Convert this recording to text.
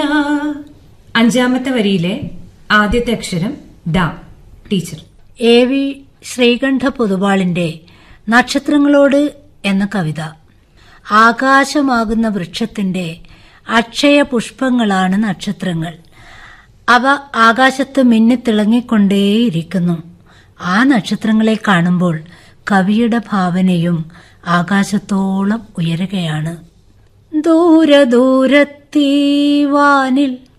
അഞ്ചാമത്തെ വരിയിലെ ആദ്യത്തെ അക്ഷരം ഡ ടീച്ചർ എ വി ശ്രീകണ്ഠ പൊതുവാളിന്റെ നക്ഷത്രങ്ങളോട് എന്ന കവിത ആകാശമാകുന്ന വൃക്ഷത്തിന്റെ അക്ഷയ പുഷ്പങ്ങളാണ് നക്ഷത്രങ്ങൾ അവ ആകാശത്ത് മിന്നിത്തിളങ്ങിക്കൊണ്ടേയിരിക്കുന്നു ആ നക്ഷത്രങ്ങളെ കാണുമ്പോൾ കവിയുടെ ഭാവനയും ആകാശത്തോളം ഉയരുകയാണ് ദൂര ദൂരത്തീ വാനിൽ